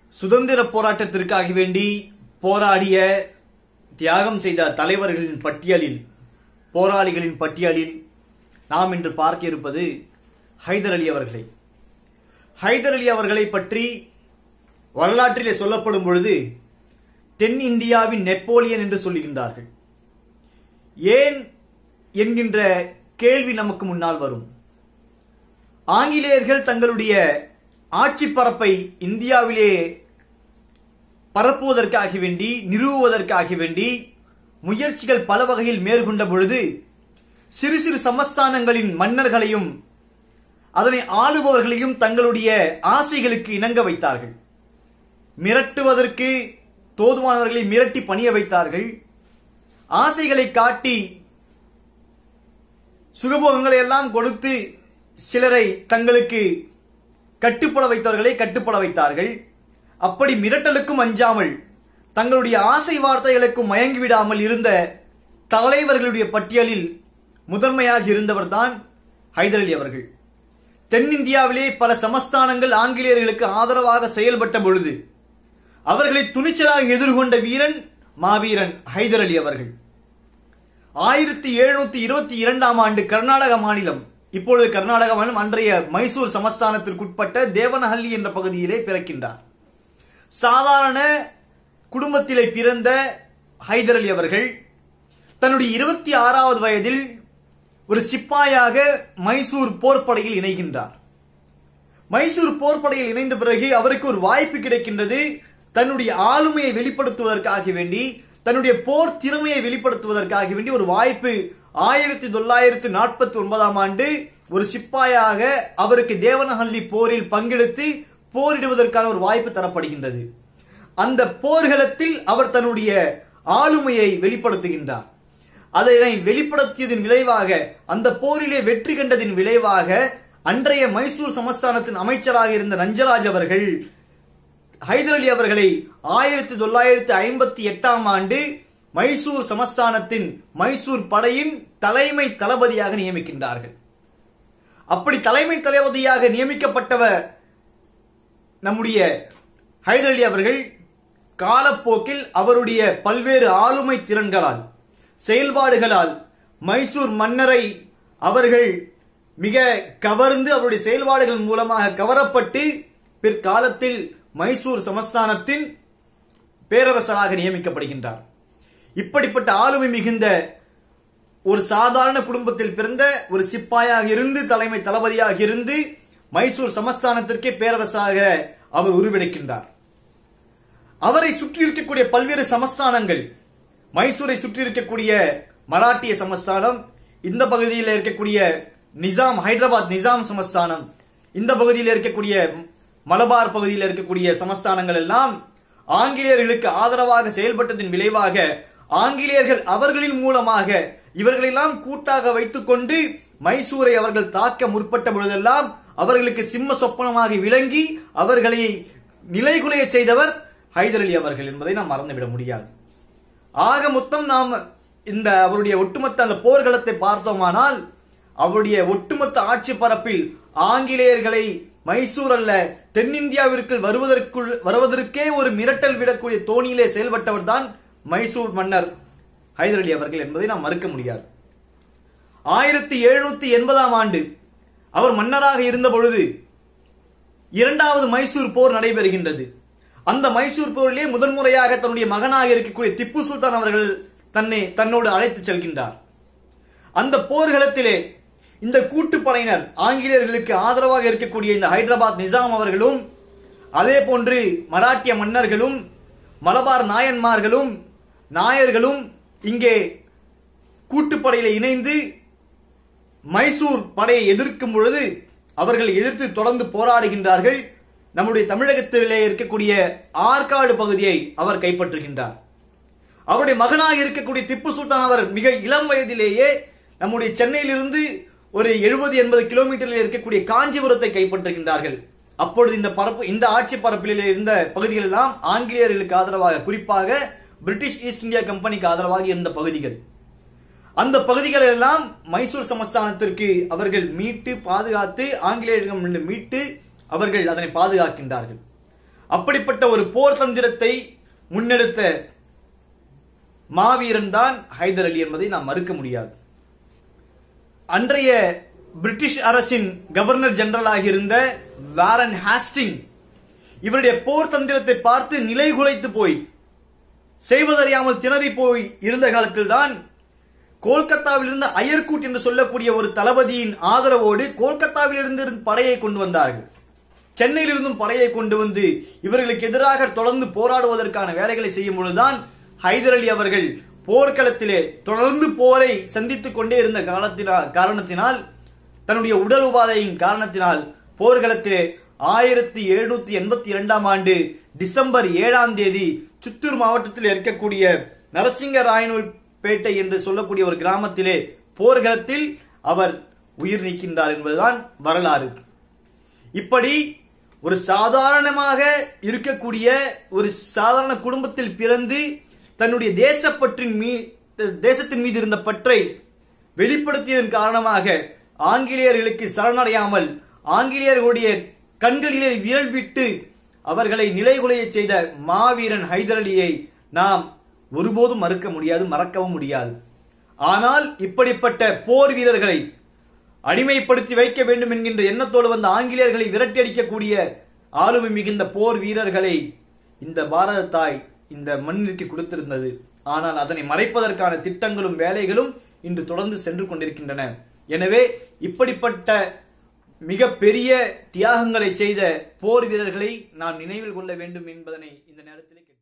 சுதந்திர போராட்டத்திற்காக வேண்டி போராடிய தியாகம் செய்த தலைவர்களின் பட்டியலில் போராளிகளின் பட்டியலில் நாம் இன்று பார்க்க இருப்பது ஹைதர் அலி அவர்களை ஹைதர் அலி அவர்களை பற்றி வரலாற்றிலே சொல்லப்படும் பொழுது தென்னிந்தியாவின் நெப்போலியன் என்று சொல்லுகின்றார்கள் ஏன் என்கின்ற கேள்வி நமக்கு முன்னால் வரும் ஆங்கிலேயர்கள் தங்களுடைய ஆட்சி பரப்பை இந்தியாவிலே பரப்புவதற்காக வேண்டி நிறுவுவதற்காக வேண்டி முயற்சிகள் பல வகையில் மேற்கொண்ட பொழுது சிறு சிறு சமஸ்தானங்களின் மன்னர்களையும் அதனை ஆளுபவர்களையும் தங்களுடைய ஆசைகளுக்கு இணங்க வைத்தார்கள் மிரட்டுவதற்கு தோதுவானவர்களை மிரட்டி பணிய வைத்தார்கள் ஆசைகளை காட்டி சுகபோகங்களை எல்லாம் கொடுத்து சிலரை தங்களுக்கு கட்டுப்பட வைத்தவர்களை கட்டுப்பட வைத்தார்கள் அப்படி மிரட்டலுக்கும் அஞ்சாமல் தங்களுடைய ஆசை வார்த்தைகளுக்கும் மயங்கிவிடாமல் இருந்த தலைவர்களுடைய பட்டியலில் முதன்மையாக இருந்தவர்தான் ஹைதர் அலி அவர்கள் தென்னிந்தியாவிலே பல சமஸ்தானங்கள் ஆங்கிலேயர்களுக்கு ஆதரவாக செயல்பட்ட பொழுது அவர்களை துணிச்சலாக எதிர்கொண்ட வீரன் மாவீரன் ஹைதர் அலி அவர்கள் ஆயிரத்தி எழுநூத்தி இருபத்தி இரண்டாம் ஆண்டு கர்நாடக மாநிலம் இப்பொழுது கர்நாடக மாநிலம் அன்றைய மைசூர் சமஸ்தானத்திற்குட்பட்ட தேவனஹள்ளி என்ற பகுதியிலே பிறக்கின்றார் சாதாரண குடும்பத்திலே பிறந்த ஹைதர் அலி அவர்கள் தன்னுடைய இருபத்தி ஆறாவது வயதில் ஒரு சிப்பாயாக மைசூர் போர்ப்படையில் இணைகின்றார் மைசூர் போர்ப்படையில் இணைந்த பிறகு அவருக்கு ஒரு வாய்ப்பு கிடைக்கின்றது தன்னுடைய ஆளுமையை வெளிப்படுத்துவதற்காக வேண்டி தன்னுடைய போர் திறமையை வெளிப்படுத்துவதற்காக வேண்டி ஒரு வாய்ப்பு ஆயிரத்தி தொள்ளாயிரத்தி நாற்பத்தி ஒன்பதாம் ஆண்டு ஒரு சிப்பாயாக அவருக்கு தேவனஹள்ளி போரில் பங்கெடுத்து போரிடுவதற்கான ஒரு வாய்ப்பு தரப்படுகின்றது அந்த போர்களத்தில் அவர் தன்னுடைய ஆளுமையை வெளிப்படுத்துகின்றார் அதனை வெளிப்படுத்தியதன் விளைவாக அந்த போரிலே வெற்றி கண்டதின் விளைவாக அன்றைய மைசூர் சமஸ்தானத்தின் அமைச்சராக இருந்த நஞ்சராஜ் அவர்கள் ஹைதர் அலி அவர்களை ஆயிரத்தி தொள்ளாயிரத்தி ஐம்பத்தி எட்டாம் ஆண்டு மைசூர் சமஸ்தானத்தின் மைசூர் படையின் தலைமை தளபதியாக நியமிக்கின்றார்கள் அப்படி தலைமை தளபதியாக நியமிக்கப்பட்டவர் நம்முடைய ஹைதர் அலி அவர்கள் காலப்போக்கில் அவருடைய பல்வேறு ஆளுமை திறன்களால் செயல்பாடுகளால் மைசூர் மன்னரை அவர்கள் மிக கவர்ந்து அவருடைய செயல்பாடுகள் மூலமாக கவரப்பட்டு பிற்காலத்தில் மைசூர் சமஸ்தானத்தின் பேரரசராக நியமிக்கப்படுகின்றார் இப்படிப்பட்ட ஆளுமை மிகுந்த ஒரு சாதாரண குடும்பத்தில் பிறந்த ஒரு சிப்பாயாக இருந்து தலைமை தளபதியாக இருந்து மைசூர் சமஸ்தானத்திற்கே பேரரசராக அவர் உருவெடுக்கின்றார் அவரை சுற்றி இருக்கக்கூடிய பல்வேறு சமஸ்தானங்கள் மைசூரை சுற்றி இருக்கக்கூடிய மராட்டிய சமஸ்தானம் இந்த பகுதியில் இருக்கக்கூடிய நிசாம் ஹைதராபாத் நிசாம் சமஸ்தானம் இந்த பகுதியில் இருக்கக்கூடிய மலபார் பகுதியில் இருக்கக்கூடிய சமஸ்தானங்கள் எல்லாம் ஆங்கிலேயர்களுக்கு ஆதரவாக செயல்பட்டதின் விளைவாக ஆங்கிலேயர்கள் அவர்களின் மூலமாக இவர்களெல்லாம் கூட்டாக வைத்துக் கொண்டு மைசூரை அவர்கள் தாக்க முற்பட்ட பொழுதெல்லாம் அவர்களுக்கு சிம்ம சொப்பனமாக விளங்கி அவர்களை நிலைகுலைய செய்தவர் ஹைதர் அலி அவர்கள் என்பதை நாம் மறந்துவிட முடியாது ஆக மொத்தம் நாம் இந்த அவருடைய ஒட்டுமொத்த அந்த போர்க்களத்தை பார்த்தோமானால் அவருடைய ஒட்டுமொத்த ஆட்சி பரப்பில் ஆங்கிலேயர்களை மைசூர் அல்ல தென்னிந்தியாவிற்கு வருவதற்குள் வருவதற்கே ஒரு மிரட்டல் விடக்கூடிய தோணியிலே செயல்பட்டவர் தான் மைசூர் மன்னர் ஹைதர் அலி அவர்கள் என்பதை நாம் மறுக்க முடியாது ஆயிரத்தி எழுநூத்தி எண்பதாம் ஆண்டு அவர் மன்னராக இருந்த பொழுது இரண்டாவது மைசூர் போர் நடைபெறுகின்றது அந்த மைசூர் போரிலே முதன்முறையாக தன்னுடைய மகனாக இருக்கக்கூடிய திப்பு சுல்தான் அவர்கள் தன்னை தன்னோடு அழைத்து செல்கின்றார் அந்த போர்களத்திலே இந்த கூட்டுப்படையினர் ஆங்கிலேயர்களுக்கு ஆதரவாக இருக்கக்கூடிய இந்த ஹைதராபாத் நிசாம் அவர்களும் அதே போன்று மராட்டிய மன்னர்களும் மலபார் நாயன்மார்களும் நாயர்களும் இங்கே கூட்டுப்படையில இணைந்து மைசூர் படையை எதிர்க்கும் பொழுது அவர்கள் எதிர்த்து தொடர்ந்து போராடுகின்றார்கள் நம்முடைய தமிழகத்திலே இருக்கக்கூடிய ஆற்காடு பகுதியை அவர் கைப்பற்றுகின்றார் அவருடைய மகனாக இருக்கக்கூடிய திப்பு சுல்தான் அவர் மிக இளம் வயதிலேயே நம்முடைய சென்னையிலிருந்து ஒரு எழுபது எண்பது கிலோமீட்டரில் இருக்கக்கூடிய காஞ்சிபுரத்தை கைப்பற்றுகின்றார்கள் அப்பொழுது இந்த பரப்பு இந்த ஆட்சி பரப்பில் இருந்த பகுதிகள் எல்லாம் ஆங்கிலேயர்களுக்கு ஆதரவாக குறிப்பாக பிரிட்டிஷ் ஈஸ்ட் இந்தியா கம்பெனிக்கு ஆதரவாக இருந்த பகுதிகள் அந்த பகுதிகள் எல்லாம் மைசூர் சமஸ்தானத்திற்கு அவர்கள் மீட்டு பாதுகாத்து ஆங்கிலேயர்களிடம் மீட்டு அவர்கள் அதனை பாதுகாக்கின்றார்கள் அப்படிப்பட்ட ஒரு போர் தந்திரத்தை முன்னெடுத்த மாவீரன் தான் ஹைதர் அலி என்பதை நாம் மறுக்க முடியாது அன்றைய பிரிட்டிஷ் அரசின் கவர்னர் ஜெனரலாக இருந்த வாரன் ஹாஸ்டிங் இவருடைய போர் தந்திரத்தை பார்த்து நிலைகுலைத்து போய் செய்வதறியாமல் திணறி போய் இருந்த காலத்தில்தான் கோல்கத்தாவில் இருந்த அயர்கூட் என்று சொல்லக்கூடிய ஒரு தளபதியின் ஆதரவோடு கோல்கத்தாவில் இருந்து படையை கொண்டு வந்தார்கள் சென்னையில் இருந்தும் படையை கொண்டு வந்து இவர்களுக்கு எதிராக தொடர்ந்து போராடுவதற்கான வேலைகளை செய்யும் பொழுதுதான் ஹைதர் அலி அவர்கள் போர்க்களத்திலே தொடர்ந்து போரை சந்தித்துக் கொண்டே இருந்த காலத்தினால் காரணத்தினால் தன்னுடைய உடல் உபாதையின் காரணத்தினால் போர்க்களத்திலே ஆயிரத்தி எழுநூத்தி எண்பத்தி இரண்டாம் ஆண்டு டிசம்பர் ஏழாம் தேதி சித்தூர் மாவட்டத்தில் இருக்கக்கூடிய நரசிங்க ராயனூர் பேட்டை என்று சொல்லக்கூடிய ஒரு கிராமத்திலே போர்க்களத்தில் அவர் உயிர் நீக்கின்றார் என்பதுதான் வரலாறு இப்படி ஒரு சாதாரணமாக இருக்கக்கூடிய ஒரு சாதாரண குடும்பத்தில் பிறந்து தன்னுடைய தேசப்பற்றின் மீ தேசத்தின் மீது இருந்த பற்றை வெளிப்படுத்தியதன் காரணமாக ஆங்கிலேயர்களுக்கு சரணடையாமல் ஆங்கிலேயர்களுடைய கண்களிலே விரல் விட்டு அவர்களை நிலைகுலைய செய்த மாவீரன் ஹைதர் அலியை நாம் ஒருபோதும் மறுக்க முடியாது மறக்கவும் முடியாது ஆனால் இப்படிப்பட்ட போர் வீரர்களை அடிமைப்படுத்தி வைக்க வேண்டும் என்கின்ற எண்ணத்தோடு வந்த ஆங்கிலேயர்களை விரட்டி அடிக்கக்கூடிய ஆளுமை மிகுந்த போர் வீரர்களை இந்த பாரத தாய் இந்த மண்ணிற்கு கொடுத்திருந்தது ஆனால் அதனை மறைப்பதற்கான திட்டங்களும் வேலைகளும் இன்று தொடர்ந்து சென்று கொண்டிருக்கின்றன எனவே இப்படிப்பட்ட மிக பெரிய தியாகங்களை செய்த போர் வீரர்களை நாம் நினைவில் கொள்ள வேண்டும் என்பதனை இந்த நேரத்தில்